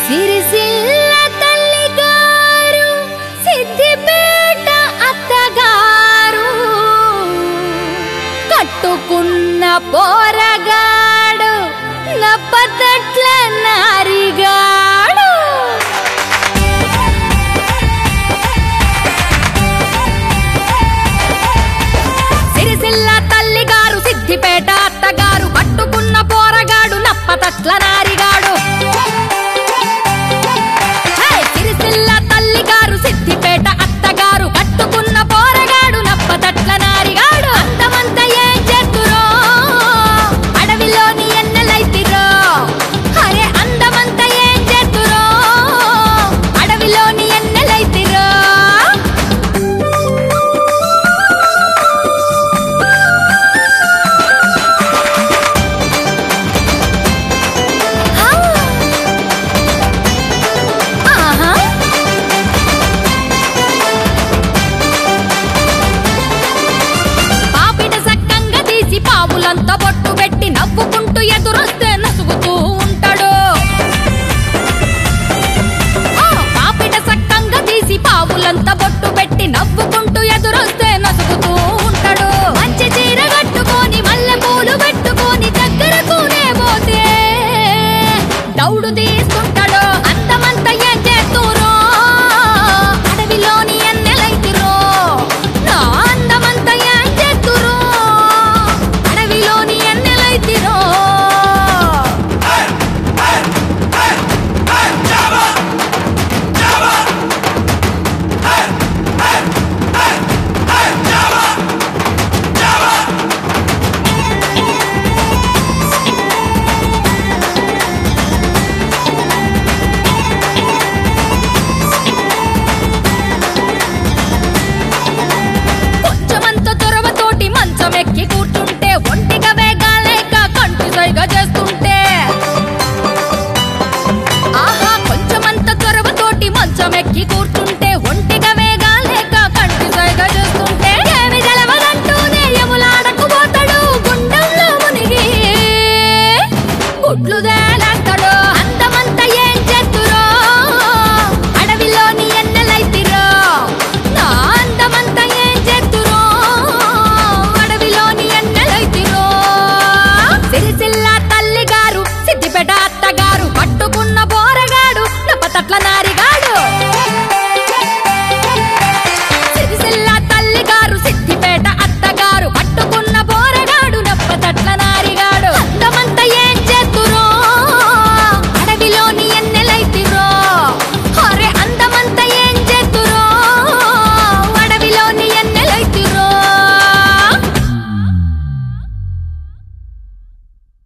సిరిసిల్ల తల్లిగారు సిద్దిపేట అత్తగారు కట్టుకున్న పోరగాడు నప్పతట్ల నారిగాడు సిరిసిల్ల తల్లిగారు సిద్దిపేట అత్తగారు కట్టుకున్న పోరగాడు నప్పతట్ల నారిగాడు హే! సిరిసిల్ల తల్లిగారు సిద్దిపేట అత్తగారు కట్టుకున్న పోరగాడు నప్పతట్ల నారిగాడు అందమంత ఏం చేతురో అడవిలోని ఎన్నెలైతిరో అరే అందమంత ఏం చేతురో అడవిలోని ఎన్నెలైతిరో ఆహా పాపిట సక్కంగా తీసి పావులంతా బొట్టు పెట్టి నవ్వుకుంటూ ఎదురొస్తే నసుగుతూ ఉంటాడు ఆ, పాపిట సక్కంగా తీసి పావులంతా బొట్టు పెట్టి నవ్వుకుంటూ ఎదురొస్తే నసుగుతూ ఉంటాడు మంచి చీర కట్టుకొని మల్లె పూలు పెట్టుకొని దగ్గరకునే పోతే దౌడు తీసుకుంటూ